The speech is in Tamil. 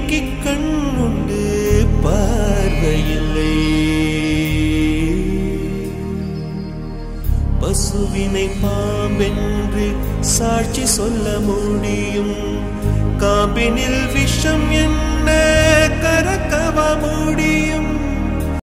எலிக்கு கண் உண்டு பார்வையில்லை பசுவினை பாம்பென்று சாட்சி சொல்ல முடியும் காம்பினில் விஷம் என்ன